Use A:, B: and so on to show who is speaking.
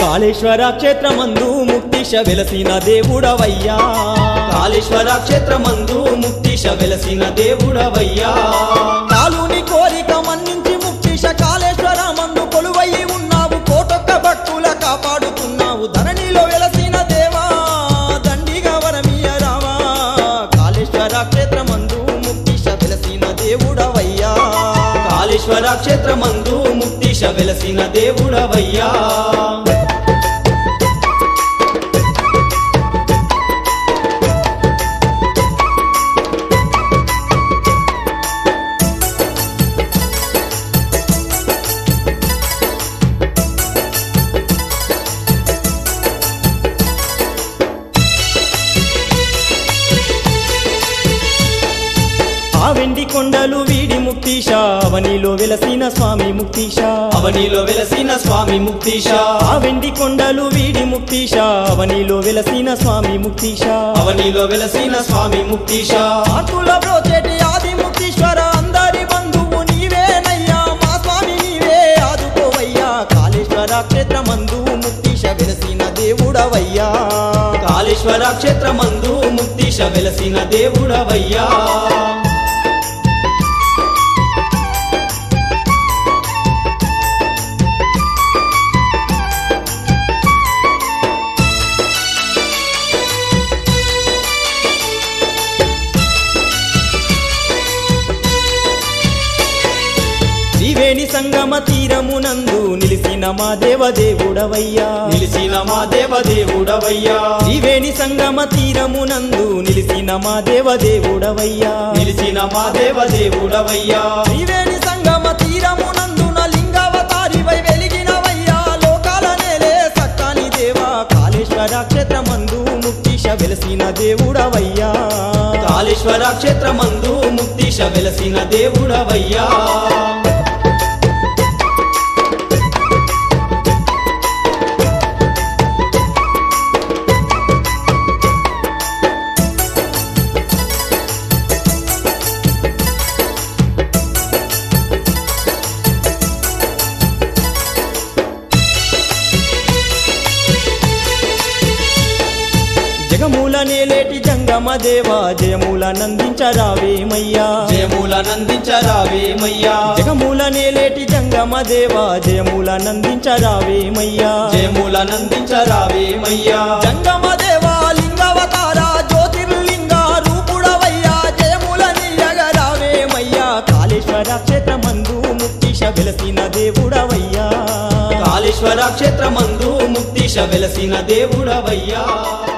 A: కాళేశ్వర క్షేత్రమందు ముక్తిశ వెలసిన దేవుడవయ్యా
B: కాళేశ్వర క్షేత్రమందు ముక్తిశ వెలసిన దేవుడవయ్యా
A: కాలుని కోరిక మన్నించి ముక్తిశ కాళేశ్వర మందు కొలువయ్యి ఉన్నావు కోటొక్క భక్తుల కాపాడుతున్నావు ధరణిలో వెలసిన దేవా దండిగా వరమీయ రావా కాళేశ్వర క్షేత్రమందు ముక్తిశ వెలసిన దేవుడవయ్యా
B: కాళేశ్వర క్షేత్రమందు ముక్తిశ వెలసిన దేవుడవయ్యా
A: ఆ వెండి కొండలు వీడి ముక్తిశ అవనిలో వెలసిన స్వామి ముక్తిశ
B: అవనిలో వెలసిన స్వామి ముక్తిశ
A: ఆ వెండి కొండలు వీడి ముక్తిశ అవనిలో వెలసిన స్వామి ముక్తిశ
B: అవనిలో వెలసిన స్వామి ముక్తిశ
A: ఆతుల బ్రోచేటి ఆది ముక్తీశ్వర అందరి బంధువు నీవేనయ్యా మా స్వామి నీవే ఆదుకోవయ్యా కాళేశ్వర క్షేత్రమందు ముక్తిశ వెలసిన దేవుడవయ్యా
B: కాళేశ్వర క్షేత్రమందు ముక్తిశ వెలసిన దేవుడవయ్యా
A: త్రివేణి సంగమ తీరమునందు నిలిసిన మా దేవదేవుడవయ్యా
B: నిలిచిన మా దేవదేవుడవయ్యా
A: త్రివేణి సంగమ తీరమునందు నిలిసిన మా దేవదేవుడవయ్యా
B: నిలిచిన మా దేవదేవుడవయ్యా
A: త్రివేణి సంగమ తీరమునందున లింగావతారివై వెలిగినవయ్యా లోకాల నేలే సక్కాని దేవా కాళేశ్వర క్షేత్రమందు ముక్తిశ వెలసిన దేవుడవయ్యా
B: కాళేశ్వర క్షేత్రమందు ముక్తిశ వెలసిన దేవుడవయ్యా
A: జగమూల నేలేటి జంగమ దేవా జయమూల నందించరావేమయ్యా
B: జయముల నందించరావేమయ్యా
A: జగమూల నేలేటి జంగమ దేవా జయమూల నందించరావేమయ్యా
B: జయముల నందించరావేమయ్యా
A: జంగమ దేవా లింగవతార జ్యోతిర్లింగ రూపుడవయ్యా జయముల నీయగరావేమయ్యా కాళేశ్వర క్షేత్రమందు ముక్తిశ వెలసిన దేవుడవయ్యా
B: కాళేశ్వర క్షేత్రమందు ముక్తిశ వెలసిన దేవుడవయ్యా